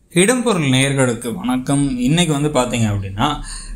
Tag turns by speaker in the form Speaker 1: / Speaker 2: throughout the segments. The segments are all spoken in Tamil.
Speaker 1: இடம்பொருள் நேயர்களுக்கு வணக்கம் இன்னைக்கு வந்து பார்த்தீங்க அப்படின்னா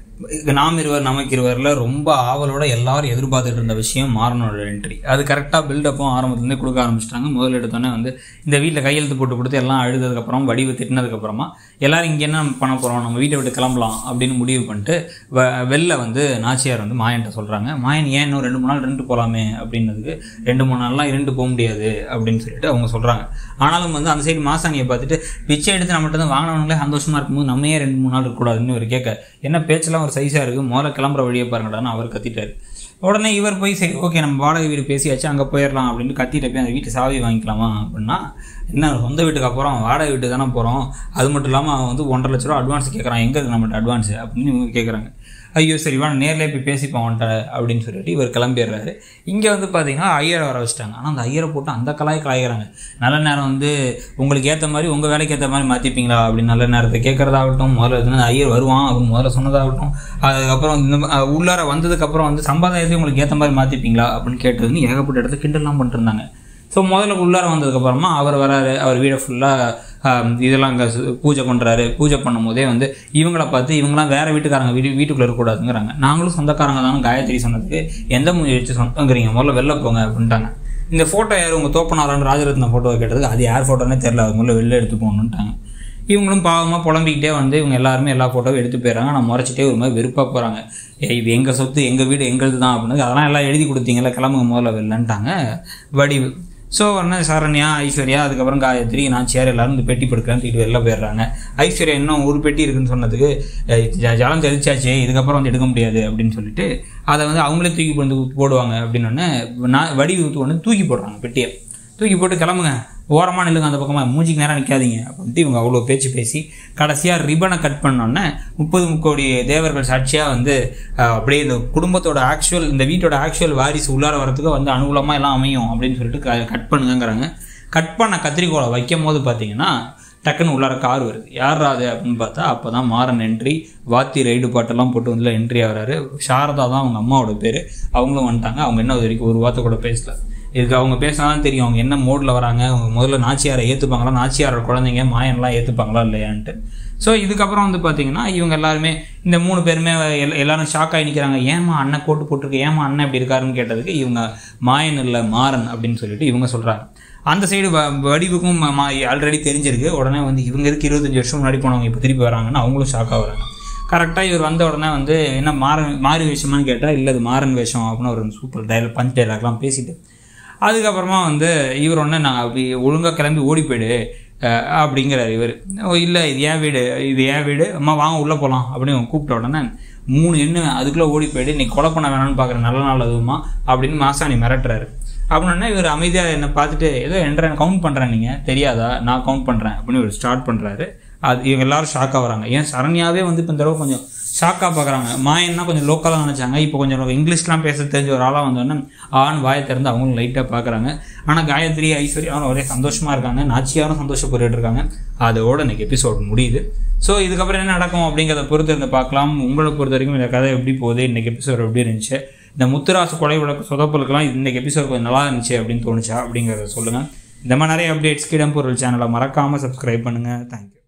Speaker 1: நாம் இருவர் நமக்கு இருவரில் ரொம்ப ஆவலோட எல்லாரும் எதிர்பார்த்துட்டு இருந்த விஷயம் மாறனோட என்ட்ரி அது கரெக்டாக பில்டப்பும் ஆரம்பத்துலேருந்தே கொடுக்க ஆரம்பிச்சிட்டாங்க முதல்ல எடுத்தோன்னே வந்து இந்த வீட்டில் கையெழுத்து போட்டு கொடுத்து எல்லாம் அழுததுக்கப்புறம் வடிவு திட்டினதுக்கப்புறமா எல்லாரும் இங்கே என்ன பண்ண போகிறோம் நம்ம வீட்டை விட்டு கிளம்பலாம் அப்படின்னு முடிவு பண்ணிட்டு வ வெளில வந்து நாச்சியார் வந்து மாயன்ட்ட சொல்கிறாங்க மாயன் ஏன் இன்னும் ரெண்டு மூணு நாள் ரெண்டு போகலாமே அப்படின்னதுக்கு ரெண்டு மூணு நாள்லாம் இரண்டு போக முடியாது அப்படின்னு சொல்லிட்டு அவங்க சொல்கிறாங்க ஆனாலும் வந்து அந்த சைடு மாசாணியை பார்த்துட்டு பிச்சை எடுத்து நம்மகிட்ட தான் வாங்கினவங்களே சந்தோஷமாக இருக்கும்போது நம்ம ஏன் ரெண்டு மூணு நாள் இருக்கக்கூடாதுன்னு ஒரு கேட்க என்ன பேச்செல்லாம் ஒரு சைஸாக இருக்குது முதல்ல கிளம்புற வழியை பாருங்கடான்னு அவர் கத்திட்டாரு உடனே இவர் போய் சரி ஓகே நம்ம வாடகை வீடு பேசியாச்சு அங்கே போயிடலாம் அப்படின்னு கத்திட்டு போய் அந்த வீட்டு சாவி வாங்கிக்கலாமா அப்படின்னா என்ன சொந்த வீட்டுக்கு அப்புறம் வாடகை வீட்டுக்கு தானே போகிறோம் அது மட்டும் இல்லாமல் அவன் வந்து ஒன்றரை லட்ச ரூபா அட்வான்ஸ் கேட்குறான் எங்கே இருக்கு நம்மகிட்ட அட்வான்ஸ் அப்படின்னு இவங்க கேட்குறாங்க ஐயோ சரி வா நேர்லேயே போய் பேசிப்போம் அவன்கிட்ட அப்படின்னு சொல்லிட்டு இவர் கிளம்பிடுறாரு இங்கே வந்து பார்த்தீங்கன்னா ஐயரை வர வச்சுட்டாங்க ஆனால் அந்த ஐயரை போட்டு அந்த கலாய் கலாய்கிறாங்க நல்ல நேரம் வந்து உங்களுக்கு ஏற்ற மாதிரி உங்கள் வேலைக்கு ஏற்ற மாதிரி மாற்றிப்பீங்களா அப்படின்னு நல்ல நேரத்தை கேட்குறதாகட்டும் முதல்ல வந்து ஐயர் வருவான் அப்படின்னு முதல்ல சொன்னதாகட்டும் அதுக்கப்புறம் இந்த ம- அஹ் உள்ளார வந்ததுக்கப்புறம் வந்து சம்பாதாயத்தையும் உங்களுக்கு ஏற்ற மாதிரி மாற்றிப்பீங்களா அப்படின்னு கேட்டதுன்னு ஏகப்பட்ட இடத்துல கிண்டல்லாம் பண்ணிட்டு இருந்தாங்க ஸோ முதல்ல உள்ளார வந்ததுக்கப்புறமா அவர் வராரு அவர் வீடை ஃபுல்லாக இதெல்லாம் அங்கே பூஜை பண்ணுறாரு பூஜை பண்ணும்போதே வந்து இவங்கள பார்த்து இவங்களாம் வேற வீட்டுக்காரங்க வீடு வீட்டுக்குள்ளே இருக்கக்கூடாதுங்கிறாங்க நாங்களும் சொந்தக்காரங்க தானே காயத்ரி சொன்னதுக்கு எந்த மூஞ்சி வச்சு சொந்தங்கிறீங்க முதல்ல வெளில போங்க அப்படின்ட்டாங்க இந்த ஃபோட்டோ யார் உங்கள் தோப்பனாரான்னு ராஜரத்ன ஃபோட்டோவை கேட்டதுக்கு அது யார் ஃபோட்டோனே தெரில அது முதல்ல வெளில எடுத்து போகணுன்ட்டாங்க இவங்களும் பாவமாக புலம்பிக்கிட்டே வந்து இவங்க எல்லாருமே எல்லா ஃபோட்டோவும் எடுத்து போயிடறாங்க நான் முறைச்சிட்டே ஒரு மாதிரி வெறுப்பாக போகிறாங்க ஏய் இது எங்கள் சொத்து எங்கள் வீடு எங்களுது தான் அப்படின்னு அதெல்லாம் எல்லாம் எழுதி கொடுத்தீங்கல்ல கிளம்புங்க முதல்ல வெளிலன்ட்டாங்க வடிவு ஸோ உடனே சரண்யா ஐஸ்வர்யா அதுக்கப்புறம் காயத்ரி நாச்சியார் எல்லாரும் இந்த பெட்டி படுக்கலான்னு தூக்கிட்டு வெளில போயிடுறாங்க ஐஸ்வர்யா இன்னும் ஒரு பெட்டி இருக்குன்னு சொன்னதுக்கு "அஹ், ஜ- ஜலம் தெளிச்சாச்சு இதுக்கப்புறம் வந்து எடுக்க முடியாது அப்படின்னு சொல்லிட்டு அதை வந்து அவங்களே தூக்கி வந்து போடுவாங்க அப்படின்னு ஒன்று நான் வடிவு ஒன்று தூக்கி போடுறாங்க பெட்டியை தூக்கி போட்டு கிளம்புங்க ஓரமாக நில்லுங்க அந்த பக்கமாக மூஞ்சிக்கு நேரம் நிற்காதீங்க அப்படின்ட்டு இவங்க அவ்வளோ பேச்சு பேசி கடைசியாக ரிப்பனை கட் பண்ணோன்னே முப்பது முக்கோடி தேவர்கள் சாட்சியாக வந்து அஹ், அப்படியே இந்த குடும்பத்தோட ஆக்சுவல் இந்த வீட்டோட ஆக்சுவல் வாரிசு உள்ளார வரத்துக்கு வந்து அனுகூலமாக எல்லாம் அமையும் அப்படின்னு சொல்லிட்டு க- கட் பண்ணுங்கங்கிறாங்க கட் பண்ண கத்திரிக்கோலை வைக்கும் போது பார்த்தீங்கன்னா டக்குன்னு உள்ளார கார் வருது யார் அது அப்படின்னு பார்த்தா அப்போ தான் மாறன் என்ட்ரி வாத்தி ரைடு பாட்டெல்லாம் போட்டு வந்து என்ட்ரி ஆகிறாரு சாரதா தான் அவங்க அம்மாவோட பேர் அவங்களும் வந்துட்டாங்க அவங்க என்ன இது வரைக்கும் ஒரு வார்த்தை கூட பேசல இதுக்கு அவங்க பேசினா தான் தெரியும் அவங்க என்ன மோடில் வராங்க அவங்க முதல்ல நாச்சியாரை ஏற்றுப்பாங்களா நாச்சியாரோட குழந்தைங்க மாயன்லாம் ஏற்றுப்பாங்களா இல்லையான்ட்டு ஸோ இதுக்கப்புறம் வந்து பார்த்தீங்கன்னா இவங்க எல்லாருமே இந்த மூணு பேருமே எல் எல்லாரும் ஷாக் ஆகி நிற்கிறாங்க ஏமா அண்ணன் கோட்டு போட்டிருக்கு ஏமா அண்ணன் இப்படி இருக்காருன்னு கேட்டதுக்கு இவங்க மாயன் இல்லை மாறன் அப்படின்னு சொல்லிட்டு இவங்க சொல்கிறாங்க அந்த சைடு வடிவுக்கும் ஆல்ரெடி தெரிஞ்சிருக்கு உடனே வந்து இவங்க இருக்கு இருபத்தஞ்சி வருஷம் முன்னாடி போனவங்க இப்போ திருப்பி வராங்கன்னு அவங்களும் ஷாக்காக வராங்க கரெக்டாக இவர் வந்த உடனே வந்து என்ன மாறன் மாறி வேஷமான்னு கேட்டால் இல்லை இது மாறன் வேஷம் அப்படின்னு ஒரு சூப்பர் டைலாக் பஞ்ச் டைலாக்லாம் பேசிட்டு அதுக்கப்புறமா வந்து இவர் ஒன்று நான் அப்படி ஒழுங்காக கிளம்பி ஓடி போயிடு அஹ், அப்படிங்கிறார் இவர் ஓ இல்லை இது ஏன் வீடு இது ஏன் வீடு அம்மா வாங்க உள்ளே போகலாம் அப்படின்னு கூப்பிட்ட உடனே மூணு எண்ணு அதுக்குள்ளே ஓடி போயிடு நீ கொலை பண்ண வேணாம்னு பார்க்குற நல்ல நாள் அதுவுமா அப்படின்னு மாசாணி மிரட்டுறாரு அப்படின்னா இவர் அமைதியாக என்னை பார்த்துட்டு ஏதோ என்ற கவுண்ட் பண்ணுறேன் நீங்கள் தெரியாதா நான் கவுண்ட் பண்ணுறேன் அப்படின்னு இவர் ஸ்டார்ட் பண்ணுறாரு அது இவங்க எல்லாரும் ஷாக்காக வராங்க ஏன் சரண்யாவே வந்து இப்போ இந்த தடவை கொஞ்சம் ஷாக்காக பார்க்குறாங்க மாயன்னா கொஞ்சம் லோக்கலாக நினச்சாங்க இப்போ கொஞ்சம் இங்கிலீஷ்லாம் பேச தெரிஞ்ச ஒரு ஆளாக வந்தோடனே ஆண் வாயை திறந்து அவங்களும் லைட்டாக பார்க்குறாங்க ஆனால் காயத்ரி ஐஸ்வர்யாவும் ஒரே சந்தோஷமாக இருக்காங்க நாச்சியாரும் சந்தோஷப்பட்டு இருக்காங்க அதோட இன்னைக்கு எபிசோட் முடியுது ஸோ இதுக்கப்புறம் என்ன நடக்கும் அப்படிங்கிறத பொறுத்து இருந்து பார்க்கலாம் உங்களை பொறுத்த வரைக்கும் இந்த கதை எப்படி போகுது இன்னைக்கு எபிசோட் எப்படி இருந்துச்சு இந்த முத்துராசு கொலை விளக்கு சொதப்பலுக்கெல்லாம் இன்னைக்கு எபிசோட் கொஞ்சம் நல்லா இருந்துச்சு அப்படின்னு தோணுச்சா அப்படிங்கிறத சொல்லுங்கள் இந்த மாதிரி நிறைய அப்டேட்ஸ் கிடம்பொருள் சேனலை மறக்காமல் சப்ஸ்கிரைப் பண்ணுங்கள் தேங்க்யூ